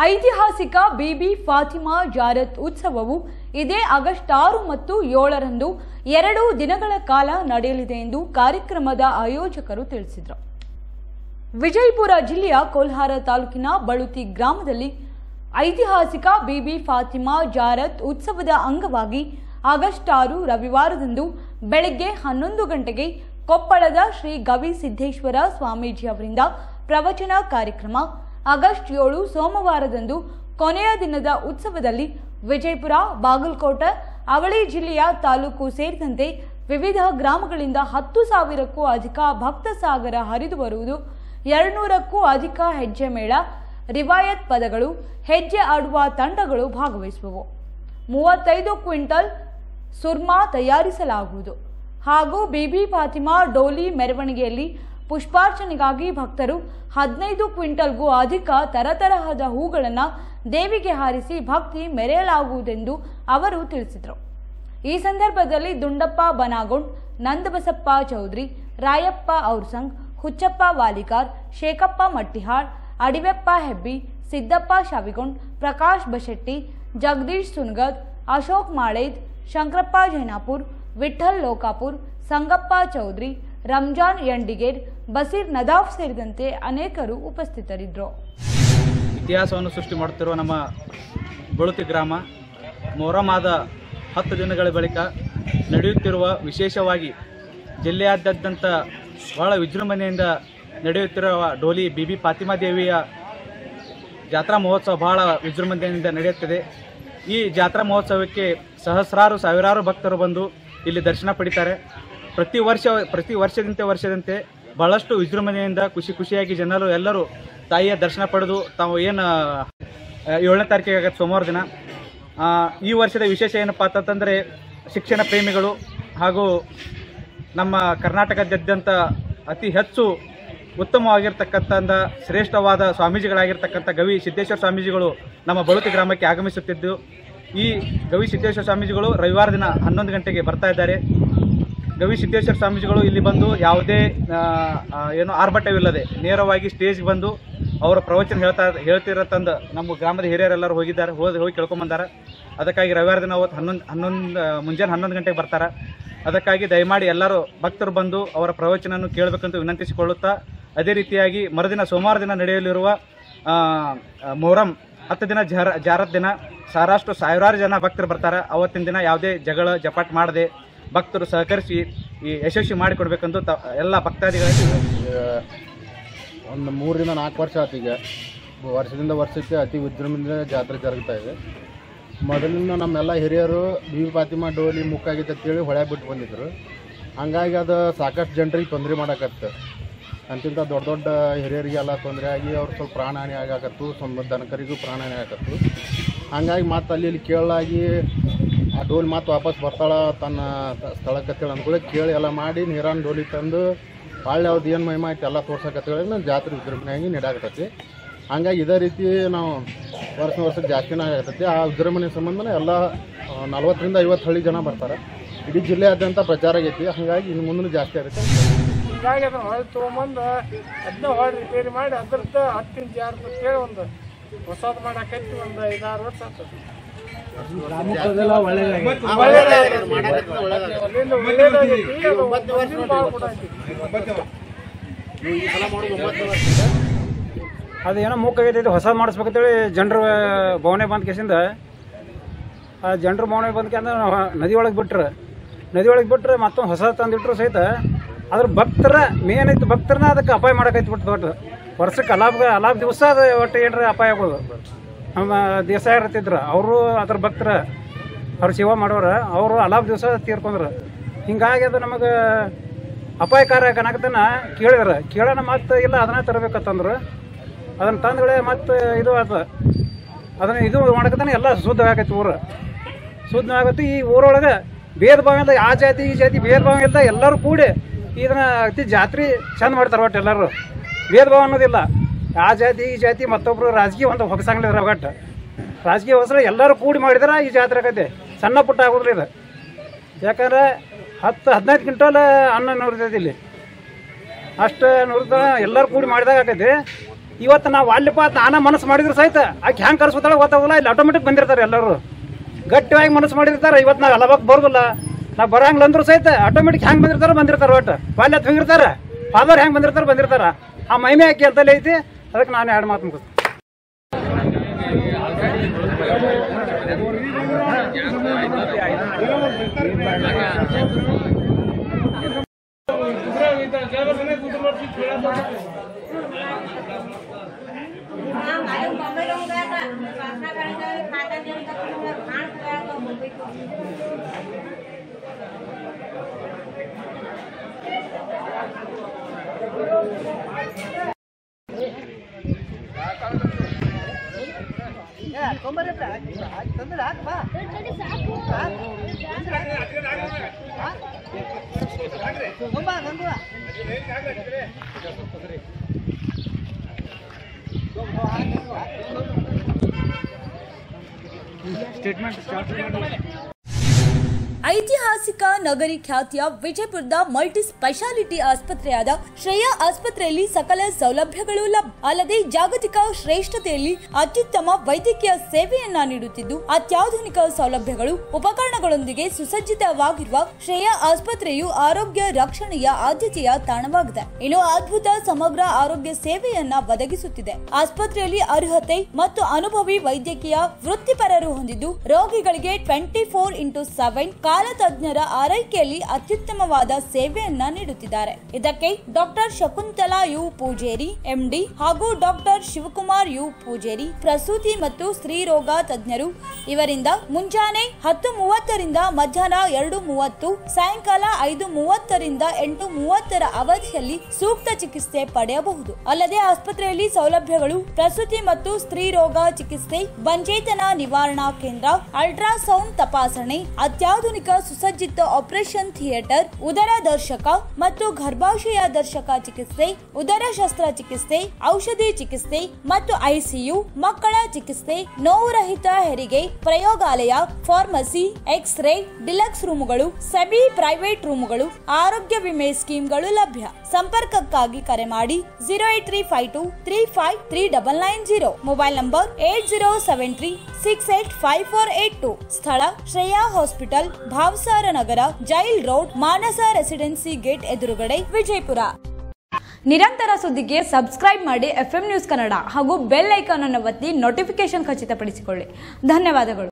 ಐತಿಹಾಸಿಕ ಬಿಬಿ ಫಾತಿಮಾ ಜಾರತ್ ಉತ್ಸವವು ಇದೇ ಆಗಸ್ಟ್ ಆರು ಮತ್ತು ಏಳರಂದು ಎರಡು ದಿನಗಳ ಕಾಲ ನಡೆಯಲಿದೆ ಎಂದು ಕಾರ್ಯಕ್ರಮದ ಆಯೋಜಕರು ತಿಳಿಸಿದರು ವಿಜಯಪುರ ಜಿಲ್ಲೆಯ ಕೋಲ್ಹಾರ ತಾಲೂಕಿನ ಬಳುತಿ ಗ್ರಾಮದಲ್ಲಿ ಐತಿಹಾಸಿಕ ಬಿಬಿ ಫಾತಿಮಾ ಜಾರತ್ ಉತ್ಸವದ ಅಂಗವಾಗಿ ಆಗಸ್ಟ್ ಆರು ರವಿವಾರದಂದು ಬೆಳಗ್ಗೆ ಹನ್ನೊಂದು ಗಂಟೆಗೆ ಕೊಪ್ಪಳದ ಶ್ರೀ ಗವಿ ಸಿದ್ದೇಶ್ವರ ಸ್ವಾಮೀಜಿ ಅವರಿಂದ ಪ್ರವಚನ ಕಾರ್ಯಕ್ರಮ ಆಗಸ್ಟ್ ಏಳು ಸೋಮವಾರದಂದು ಕೊನೆಯ ದಿನದ ಉತ್ಸವದಲ್ಲಿ ವಿಜಯಪುರ ಬಾಗಲಕೋಟೆ ಅವಳಿ ಜಿಲ್ಲೆಯ ತಾಲೂಕು ಸೇರಿದಂತೆ ವಿವಿಧ ಗ್ರಾಮಗಳಿಂದ ಹತ್ತು ಸಾವಿರಕ್ಕೂ ಅಧಿಕ ಭಕ್ತ ಸಾಗರ ಹರಿದು ಬರುವುದು ಎರಡ್ನೂರಕ್ಕೂ ಅಧಿಕ ಹೆಜ್ಜೆ ಮೇಳ ರಿವಾಯತ್ ಪದಗಳು ಹೆಜ್ಜೆ ಆಡುವ ತಂಡಗಳು ಭಾಗವಹಿಸುವವು ಮೂವತ್ತೈದು ಕ್ವಿಂಟಲ್ ಸುರ್ಮಾ ತಯಾರಿಸಲಾಗುವುದು ಹಾಗೂ ಬಿಬಿ ಫಾತಿಮಾ ಡೋಲಿ ಮೆರವಣಿಗೆಯಲ್ಲಿ ಪುಷ್ಪಾರ್ಚನೆಗಾಗಿ ಭಕ್ತರು ಹದಿನೈದು ಕ್ವಿಂಟಲ್ಗೂ ಅಧಿಕ ತರತರಹದ ಹೂಗಳನ್ನು ದೇವಿಗೆ ಹಾರಿಸಿ ಭಕ್ತಿ ಮೆರೆಯಲಾಗುವುದೆಂದು ಅವರು ತಿಳಿಸಿದರು ಈ ಸಂದರ್ಭದಲ್ಲಿ ದುಂಡಪ್ಪ ಬನಾಗೊಂಡ್ ನಂದಬಸಪ್ಪ ಚೌಧರಿ ರಾಯಪ್ಪ ಔರ್ಸಂಗ್ ಹುಚ್ಚಪ್ಪ ವಾಲಿಕಾರ್ ಶೇಖಪ್ಪ ಮಟ್ಟಿಹಾಳ್ ಅಡಿವೆಪ್ಪ ಹೆಬ್ಬಿ ಸಿದ್ದಪ್ಪ ಶಾವಿಗೊಂಡ್ ಪ್ರಕಾಶ್ ಬಶೆಟ್ಟಿ ಜಗದೀಶ್ ಸುನ್ಗದ್ ಅಶೋಕ್ ಮಾಳೇದ್ ಶಂಕರಪ್ಪ ಜೈನಾಪುರ್ ವಿಠಲ್ ಲೋಕಾಪುರ್ ಸಂಗಪ್ಪ ಚೌಧರಿ ರಂಜಾನ್ ಯಂಡಿಗೇರ್ ಬಸೀರ್ ನದಾಫ್ ಸೇರಿದಂತೆ ಅನೇಕರು ಉಪಸ್ಥಿತರಿದ್ದರು ಇತಿಹಾಸವನ್ನು ಸೃಷ್ಟಿ ಮಾಡುತ್ತಿರುವ ನಮ್ಮ ಬಳುತಿ ಗ್ರಾಮ ಮೊಹರಮಾದ ಹತ್ತು ದಿನಗಳ ಬಳಿಕ ನಡೆಯುತ್ತಿರುವ ವಿಶೇಷವಾಗಿ ಜಿಲ್ಲೆಯಾದ್ಯಂತ ಬಹಳ ವಿಜೃಂಭಣೆಯಿಂದ ನಡೆಯುತ್ತಿರುವ ಡೋಲಿ ಬಿ ಬಿ ಫಾತಿಮಾ ದೇವಿಯ ಜಾತ್ರಾ ಮಹೋತ್ಸವ ಬಹಳ ವಿಜೃಂಭಣೆಯಿಂದ ನಡೆಯುತ್ತದೆ ಈ ಜಾತ್ರಾ ಮಹೋತ್ಸವಕ್ಕೆ ಸಹಸ್ರಾರು ಸಾವಿರಾರು ಭಕ್ತರು ಬಂದು ಇಲ್ಲಿ ದರ್ಶನ ಪಡಿತಾರೆ ಪ್ರತಿ ವರ್ಷ ಪ್ರತಿ ವರ್ಷದಂತೆ ವರ್ಷದಂತೆ ಬಹಳಷ್ಟು ವಿಜೃಂಭಣೆಯಿಂದ ಖುಷಿ ಖುಷಿಯಾಗಿ ಜನರು ಎಲ್ಲರೂ ತಾಯಿಯ ದರ್ಶನ ಪಡೆದು ತಾವು ಏನು ಏಳನೇ ತಾರೀಕಿಗೆ ಆಗತ್ತೆ ಸೋಮವಾರ ದಿನ ಆ, ಈ ವರ್ಷದ ವಿಶೇಷ ಏನಪ್ಪ ಅಂತಂತಂದರೆ ಶಿಕ್ಷಣ ಪ್ರೇಮಿಗಳು ಹಾಗೂ ನಮ್ಮ ಕರ್ನಾಟಕದಾದ್ಯಂತ ಅತಿ ಹೆಚ್ಚು ಉತ್ತಮವಾಗಿರ್ತಕ್ಕಂಥ ಶ್ರೇಷ್ಠವಾದ ಸ್ವಾಮೀಜಿಗಳಾಗಿರ್ತಕ್ಕಂಥ ಗವಿ ಸಿದ್ದೇಶ್ವರ ಸ್ವಾಮೀಜಿಗಳು ನಮ್ಮ ಬಳುತಿ ಗ್ರಾಮಕ್ಕೆ ಆಗಮಿಸುತ್ತಿದ್ದು ಈ ಗವಿ ಸಿದ್ದೇಶ್ವರ ಸ್ವಾಮೀಜಿಗಳು ರವಿವಾರ ದಿನ ಹನ್ನೊಂದು ಗಂಟೆಗೆ ಬರ್ತಾ ಇದ್ದಾರೆ ಗವಿ ಸಿದ್ದೇಶ್ವರ ಸ್ವಾಮೀಜಿಗಳು ಇಲ್ಲಿ ಬಂದು ಯಾವುದೇ ಆ, ಆ, ಏನು ಆರ್ಭಟವಿಲ್ಲದೆ ನೇರವಾಗಿ ಸ್ಟೇಜ್ಗೆ ಬಂದು ಅವರ ಪ್ರವಚನ ಹೇಳ್ತಾ ಹೇಳ್ತಿರೋ ತಂದು ನಮ್ಮ ಗ್ರಾಮದ ಹಿರಿಯರೆಲ್ಲರೂ ಹೋಗಿದ್ದಾರೆ ಹೋಗಿ ಹೋಗಿ ಕೇಳ್ಕೊಂಬಂದಾರ ಅದಕ್ಕಾಗಿ ರವಿವಾರ ದಿನ ಅವತ್ತು ಹನ್ನೊಂದು ಹನ್ನೊಂದು ಆ, ಮುಂಜಾನೆ ಹನ್ನೊಂದು ಗಂಟೆಗೆ ಬರ್ತಾರೆ ಅದಕ್ಕಾಗಿ ದಯಮಾಡಿ ಎಲ್ಲರೂ ಭಕ್ತರು ಬಂದು ಅವರ ಪ್ರವಚನವನ್ನು ಕೇಳಬೇಕಂತ ವಿನಂತಿಸಿಕೊಳ್ಳುತ್ತಾ ಅದೇ ರೀತಿಯಾಗಿ ಮರುದಿನ ಸೋಮವಾರ ದಿನ ನಡೆಯಲಿರುವ ಆ, ಆ, ಮೊಹರಂ ಹತ್ತು ದಿನ ಜಾರ ಜಾರತ್ ದಿನ ಸಾಕಷ್ಟು ಸಾವಿರಾರು ಜನ ಭಕ್ತರು ಬರ್ತಾರೆ ಅವತ್ತಿನ ದಿನ ಯಾವುದೇ ಜಗಳ ಜಪಾಟ್ ಮಾಡದೆ ಭಕ್ತರು ಸಹಕರಿಸಿ ಈ ಯಶಸ್ವಿ ಮಾಡಿಕೊಡ್ಬೇಕಂತ ತ ಎಲ್ಲ ಭಕ್ತಾದಿಗಳಿಗೆ ಒಂದು ಮೂರರಿಂದ ನಾಲ್ಕು ವರ್ಷ ಆತು ಈಗ ವರ್ಷದಿಂದ ವರ್ಷಕ್ಕೆ ಅತಿ ವಿಜೃಂಭಣೆಯಿಂದ ಜಾತ್ರೆ ಜರುಗ್ತಾ ಇದೆ ಮೊದಲಿಂದ ನಮ್ಮೆಲ್ಲ ಹಿರಿಯರು ಬಿ ವಿ ಫಾತಿಮಾ ಡೋಲಿ ಮುಕ್ಕಾಗಿತ್ತು ಅಂತೇಳಿ ಹೊಳೆ ಬಿಟ್ಟು ಬಂದಿದ್ರು ಹಂಗಾಗಿ ಅದು ಸಾಕಷ್ಟು ಜನರಿಗೆ ತೊಂದರೆ ಮಾಡಕತ್ತೆ ಅಂತಿಂತ ದೊಡ್ಡ ದೊಡ್ಡ ಹಿರಿಯರಿಗೆಲ್ಲ ತೊಂದರೆ ಆಗಿ ಅವ್ರು ಸ್ವಲ್ಪ ಪ್ರಾಣಹಾನಿ ಆಗಾಕತ್ತು ಸ್ವಲ್ಪ ದನಕರಿಗೂ ಪ್ರಾಣಹಾನಿ ಆಗತ್ತು ಹಂಗಾಗಿ ಮತ್ತೆ ಅಲ್ಲಿ ಇಲ್ಲಿ ಕೇಳಾಗಿ ಆ ಡೋಲ್ ಮತ್ತೆ ವಾಪಸ್ ಬರ್ತಾಳ ತನ್ನ ತ- ಸ್ಥಳಕ್ಕೆ ಅಂತೇಳಿ ಅಂದ್ಕೊಳ್ಳಿ ಕೇಳಿ ಎಲ್ಲ ಮಾಡಿ ನೀರಾನ್ ಡೋಲಿ ತಂದು ಹೊಳ್ಳಿ ಅವ್ರದ್ದು ಏನು ಮಹಿಮಾ ಐತೆ ಎಲ್ಲ ತೋರ್ಸಕತ್ತೇಳಿ ನಾವು ಜಾತ್ರೆ ವಿಜೃಂಭಣೆಯಾಗಿ ನೀಡಾಕತ್ತೈತಿ ಹಂಗಾಗಿ ಇದೇ ರೀತಿ ನಾವು ವರ್ಷ ವರ್ಷಕ್ಕೆ ಜಾಸ್ತಿನೇ ಆಗತ್ತೈತಿ ಆ ವಿಜೃಂಭಣೆ ಸಂಬಂಧನೇ ಎಲ್ಲ ಆ, ನಲ್ವತ್ತರಿಂದ ಐವತ್ತು ಹಳ್ಳಿ ಜನ ಬರ್ತಾರೆ ಇಡೀ ಜಿಲ್ಲೆಯಾದ್ಯಂತ ಪ್ರಚಾರ ಆಗೈತಿ ಹಾಗಾಗಿ ಇನ್ನು ಮುಂದೆ ಜಾಸ್ತಿ ಆಗುತ್ತೆ ಹೀಗಾಗಿ ಅದನ್ನ ಹೊಳೆ ತೊಗೊಂಬಂದು ಅದನ್ನ ಹೊಳೆ ರಿಪೇರಿ ಮಾಡಿ ಅದ್ರದ್ದು ಹತ್ತಿನ ಜಾರ್ ಅಂತೇಳಿ ಒಂದು ಹೊಸದು ಮಾಡಾಕೈತಿ ಒಂದು ಐದಾರು ವರ್ಷ ಆಗ್ತದೆ ಅಲ್ಲಿಂದ ಒಳ್ಳೇದಾಗೈತಿ ಅದು ಮುಂದಿನ ಭಾಳ ಕೂಡ ಐತಿ. ಅದು ಏನೋ ಮೂಕಾಗೈತಿ ಹೊಸ ಮಾಡಿಸ್ಬೇಕಂತೇಳಿ ಜನರ ಭವನೆ ಬಂದ ಕೇಸಿಂದ ಆ ಜನರ ಭವನೆ ಬಂದ ಅಂದ್ರೆ ನಾವು ನದಿ ಒಳಗೆ ಬಿಟ್ರೆ ನದಿ ಒಳಗೆ ಬಿಟ್ರೆ ಮತ್ತೊಂದು ಹೊಸ ತಂದಿಟ್ರು ಸಹಿತ ಅದ್ರ ಭಕ್ತರ ಮೇನ್ ಐತಿ ಭಕ್ತರನ್ನ ಅದಕ್ಕೆ ಅಪಾಯ ಮಾಡಕೈತಿ ಬಿಟ್ಟು ಒಟ್ಟು ವರ್ಷಕ್ಕೆ ಅಲಾಬ್ ಅಲಾಬ್ ದಿವಸ ಅದು ಒಟ್ಟು ಏನ್ರ ಅಪಾಯ ಆಗೋದು ನಮ್ಮ ದೇಸಾಯ ಇರ್ತಿದ್ರು ಅವರು ಅದ್ರ ಭಕ್ತರ ಅವ್ರು ಸೇವಾ ಮಾಡೋರು ಅವರು ಅಲಾಬ್ ದಿವಸ ತೀರ್ಕೊಂಡ್ರು ಹಿಂಗಾಗಿ ಅದು ನಮಗೆ ಅಪಾಯಕಾರಿ ಕನಕತನ ಕೇಳಿದ್ರ ಕೇಳೋಣ ಮತ್ತೆ ಇಲ್ಲ ಅದನ್ನ ತರಬೇಕಂತಂದ್ರು ಅದನ್ನ ತಂದ್ಗಳೇ ಮತ್ತೆ ಇದು ಆತ ಅದನ್ನ ಇದು ಮಾಡಕತ್ತಾನೆ ಎಲ್ಲ ಶುದ್ಧ ಆಗತ್ತೆ ಊರು ಶುದ್ಧ ಆಗತ್ತೆ ಈ ಊರೊಳಗೆ ಭೇದ ಭಾವ ಇಲ್ಲ ಆ ಜಾತಿ ಈ ಜಾತಿ ಭೇದ ಭಾವ ಇಲ್ಲ ಎಲ್ಲರೂ ಕೂಡಿ ಇದನ್ನ ಅತಿ ಜಾತ್ರೆ ಚಂದ ಮಾಡ್ತಾರೆ ಒಟ್ಟು ಎಲ್ಲರೂ ಭೇದ ಭಾವ ಅನ್ನೋದಿಲ್ಲ ಆ ಜಾತಿ ಈ ಜಾತಿ ಮತ್ತೊಬ್ರು ರಾಜಕೀಯ ಒಂದು ಹೊಗಸಂಗ್ಲಿದ್ರ ಒಟ್ಟು ರಾಜಕೀಯ ಹೊಸರ ಎಲ್ಲರೂ ಕೂಡಿ ಮಾಡಿದ್ರೆ ಈ ಜಾತ್ರೆ ಆಗತ್ತೆ ಸಣ್ಣ ಪುಟ್ಟ ಆಗೋದ್ರಿ ಇದು ಯಾಕಂದ್ರೆ ಹತ್ತು ಹದಿನೈದು ಕ್ವಿಂಟಲ್ ಅನ್ನ ನುರಿತೈತಿ ಇಲ್ಲಿ ಅಷ್ಟು ನುರಿದ ಎಲ್ಲರೂ ಕೂಡಿ ಮಾಡಿದಾಗ ಆಕೈತಿ ಇವತ್ತು ನಾವು ಅಲ್ಲಿಪ್ಪ ನಾನ ಮನಸ್ಸು ಮಾಡಿದ್ರು ಸಹಿತ ಆಕೆ ಹೆಂಗೆ ಕರ್ಸ್ಕೊತಾಳೆ ಗೊತ್ತಾಗಲ್ಲ ಇಲ್ಲಿ ಆಟೋಮೆಟಿಕ್ ಬಂದಿರ್ತಾರೆ ಎಲ್ಲರೂ ಗಟ್ಟಿಯಾಗಿ ಮನಸ್ಸು ಮಾಡಿರ್ತಾರೆ ಇವತ್ತು ನಾವು ಎಲ್ಲ ಬರೋದಿಲ್ಲ ನಾವು ಬರಂಗಿಲ್ಲ ಅಂದ್ರು ಸಹಿತ ಆಟೋಮೆಟಿಕ್ ಹೆಂಗೆ ಬಂದಿರ್ತಾರೆ ಬಂದಿರ್ತಾರೆ ಒಟ್ಟು ಬಾಲ್ಯ ಹೋಗಿರ್ತಾರೆ ಫಾದರ್ ಹೆಂಗೆ ಬಂದಿರ್ತಾರೆ ಬಂದಿರ್ತಾರೆ ಆ ಮೈಮೆ ಹಾಕಿ ಅಂತಲೇ ಐತಿ ಅದಕ್ಕೆ ನಾನು ಎರಡು ಮಾತು ಮುಗಿಸ್ತೀನಿ मालूम बॉम्बे लोग गया था प्रार्थना करने गए खाता देने का तो मैं खान गया तो मुंबई को ಐತಿಹಾಸಿಕ ನಗರಿ ಖ್ಯಾತಿಯ ವಿಜಯಪುರದ ಮಲ್ಟಿ ಸ್ಪೆಷಾಲಿಟಿ ಆಸ್ಪತ್ರೆಯಾದ ಶ್ರೇಯಾ ಆಸ್ಪತ್ರೆಯಲ್ಲಿ ಸಕಲ ಸೌಲಭ್ಯಗಳು ಲಭ್ಯ ಅಲ್ಲದೆ ಜಾಗತಿಕ ಶ್ರೇಷ್ಠತೆಯಲ್ಲಿ ಅತ್ಯುತ್ತಮ ವೈದ್ಯಕೀಯ ಸೇವೆಯನ್ನ ನೀಡುತ್ತಿದ್ದು ಅತ್ಯಾಧುನಿಕ ಸೌಲಭ್ಯಗಳು ಉಪಕರಣಗಳೊಂದಿಗೆ ಸುಸಜ್ಜಿತವಾಗಿರುವ ಶ್ರೇಯಾ ಆಸ್ಪತ್ರೆಯು ಆರೋಗ್ಯ ರಕ್ಷಣೆಯ ಆದ್ಯತೆಯ ತಾಣವಾಗಿದೆ ಇನ್ನು ಅದ್ಭುತ ಸಮಗ್ರ ಆರೋಗ್ಯ ಸೇವೆಯನ್ನ ಒದಗಿಸುತ್ತಿದೆ ಆಸ್ಪತ್ರೆಯಲ್ಲಿ ಅರ್ಹತೆ ಮತ್ತು ಅನುಭವಿ ವೈದ್ಯಕೀಯ ವೃತ್ತಿಪರರು ಹೊಂದಿದ್ದು ರೋಗಿಗಳಿಗೆ ಟ್ವೆಂಟಿ ಫೋರ್ ಇಂಟು ಸೆವೆನ್ ಕಾಲತಜ್ಞರ ಆರೈಕೆಯಲ್ಲಿ ಅತ್ಯುತ್ತಮವಾದ ಸೇವೆಯನ್ನ ನೀಡುತ್ತಿದ್ದಾರೆ ಇದಕ್ಕೆ doctor Shakuntala U Pujeri MD ಹಾಗೂ ಡಾಕ್ಟರ್ ಶಿವಕುಮಾರ್ ಯು ಪೂಜೇರಿ ಪ್ರಸೂತಿ ಮತ್ತು ಸ್ತ್ರೀ ರೋಗ ತಜ್ಞರು ಇವರಿಂದ ಮುಂಜಾನೆ ಹತ್ತು ಮೂವತ್ತರಿಂದ ಮಧ್ಯಾಹ್ನ ಎರಡು ಮೂವತ್ತು ಸಾಯಂಕಾಲ ಐದು ಮೂವತ್ತರಿಂದ ಎಂಟು ಮೂವತ್ತರ ಅವಧಿಯಲ್ಲಿ ಸೂಕ್ತ ಚಿಕಿತ್ಸೆ ಪಡೆಯಬಹುದು ಅಲ್ಲದೆ ಆಸ್ಪತ್ರೆಯಲ್ಲಿ ಸೌಲಭ್ಯಗಳು ಪ್ರಸೂತಿ ಮತ್ತು ಸ್ತ್ರೀ ರೋಗ ಚಿಕಿತ್ಸೆ ಬಂಜೇತನ ನಿವಾರಣಾ ಕೇಂದ್ರ ಅಲ್ಟ್ರಾಸೌಂಡ್ ತಪಾಸಣೆ ಅತ್ಯಾಧುನಿಕ ಸುಸಜ್ಜಿತ ಆಪರೇಷನ್ ಥಿಯೇಟರ್ ಉದರ ದರ್ಶಕ ಮತ್ತು ಗರ್ಭಾಶಯ ದರ್ಶಕ ಚಿಕಿತ್ಸೆ ಉದರ ಶಸ್ತ್ರಚಿಕಿತ್ಸೆ ಔಷಧಿ ಚಿಕಿತ್ಸೆ ಮತ್ತು ಐಸಿಯು ಮಕ್ಕಳ ಚಿಕಿತ್ಸೆ ನೋವುರಹಿತ ಹೆರಿಗೆ ಪ್ರಯೋಗಾಲಯ ಫಾರ್ಮಸಿ ಎಕ್ಸ್ ರೇ ಡಿಲಕ್ಸ್ ರೂಮುಗಳು ಸೆಬಿ ಪ್ರೈವೇಟ್ ರೂಮುಗಳು ಆರೋಗ್ಯ ವಿಮೆ ಸ್ಕೀಮ್ಗಳು ಲಭ್ಯ ಸಂಪರ್ಕಕ್ಕಾಗಿ ಕರೆ ಮಾಡಿ zero eight three five two three five three double nine zero mobile number eight zero seven three six eight five four eight two ಸ್ಥಳ Shreya hospital Bhavasara Nagar jail road Manasa residency gate ಎದುರುಗಡೆ ವಿಜಯಪುರ ನಿರಂತರ ಸುದ್ದಿಗೆ ಸಬ್ಸ್ಕ್ರೈಬ್ ಮಾಡಿ ಎಫ್ ನ್ಯೂಸ್ ಕನ್ನಡ ಹಾಗೂ bell icon ಅನ್ನು ಒತ್ತಿ notification ಖಚಿತಪಡಿಸಿಕೊಳ್ಳಿ ಧನ್ಯವಾದಗಳು